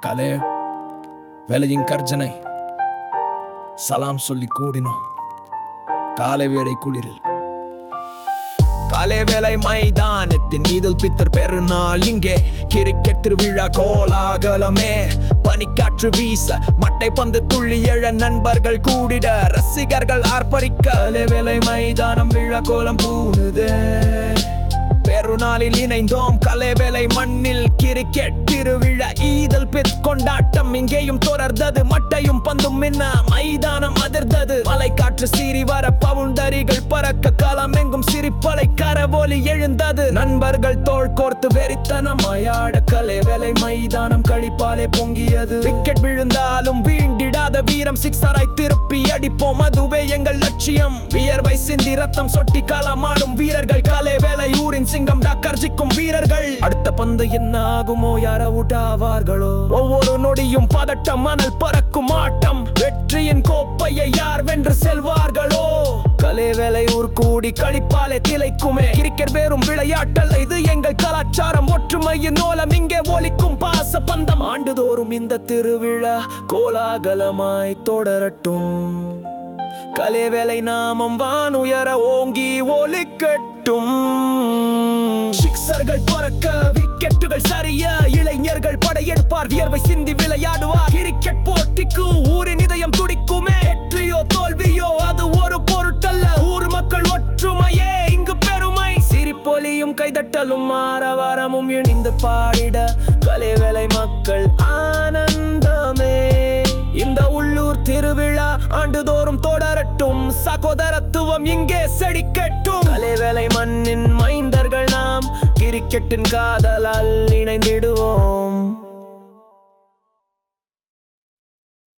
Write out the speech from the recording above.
கலே வேலையின் கர்ஜனை சலாம் சொல்லி கூடினோம் காலை வேளை குளிரில் காலை வேலை மைதானத்தின் ஈதல் பித்தர் பெருநாள் இங்கே கிரிக்கெட் திருவிழா கோலாகலமே பனிக்காற்று வீச மட்டை பந்து துள்ளி எழ நண்பர்கள் கூடிட ரசிகர்கள் ஆர்ப்பரிக்க காலை வேலை மைதானம் விழா கோலம் பூணுதே பெருநாளில் இணைந்தோம் கலைவேலை மண்ணில் கிரிக்கெட் திருவிழா ஈதல் பித் கொண்டாட்டம் இங்கேயும் தொடர்ந்தது மட்டையும் பந்தும் மின்ன மைதானம் அதிர்ந்தது மலைக்காற்று சீறி வர பவுண்டரிகள் பறக்க களம் எங்கும் சிரிப்பலை கரவொலி எழுந்தது நண்பர்கள் தோள் கோர்த்து வெறித்தனம் மயாட கலைவேலை மைதானம் கழிப்பாலே பொங்கியது விக்கெட் விழுந்தாலும் வீண்டிடாத வீரம் சிக்ஸராய் திருப்பி அடிப்போம் அதுவே எங்கள் லட்சியம் வியர்வை சிந்தி ரத்தம் சொட்டி களமாடும் வீரர்கள் காலை வேலை ஊரின் சிங்கம் டாக்கர்ஜிக்கும் வீரர்கள் அடுத்த பந்து என்ன ஆகுமோ யார விட்டாவார்களோ ஒவ்வொரு நொடியும் பதட்டம் மணல் பறக்கும் ஆட்டம் வெற்றியின் கோப்பையை யார் வென்று செல்வார்களோ கலை வேலை ஊர் கூடி கழிப்பாலே திளைக்குமே கிரிக்கெட் வேறும் விளையாட்டல் இது எங்கள் கலாச்சாரம் ஒற்றுமையின் நோலம் இங்கே ஒலிக்கும் பாச பந்தம் ஆண்டுதோறும் இந்த திருவிழா கோலாகலமாய் தொடரட்டும் கலைவேலை நாமம் வானுயர ஓங்கி ஒலிக்கட்டும் சிக்ஸர்கள் பறக்க விக்கெட்டுகள் சரிய இளைஞர்கள் படையெடுப்பார் வியர்வை சிந்தி விளையாடுவார் கிரிக்கெட் போட்டிக்கு ஊரின் இதயம் துடிக்குமே வெற்றியோ தோல்வியோ அது ஒரு பொருட்டல்ல ஊர் மக்கள் ஒற்றுமையே இங்கு பெருமை சிரிப்பொலியும் கைதட்டலும் ஆரவாரமும் இணைந்து பாடிட கலைவேலை மக்கள் ஆனந்தமே இந்த உள்ளூர் திருவிழா ஆண்டுதோறும் தொடரட்டும் சகோதரத்துவம் இங்கே செழிக்கட்டும் கலைவேலை மண்ணின் மைந்தர்கள் நாம் கிரிக்கெட்டின் காதலால் இணைந்திடு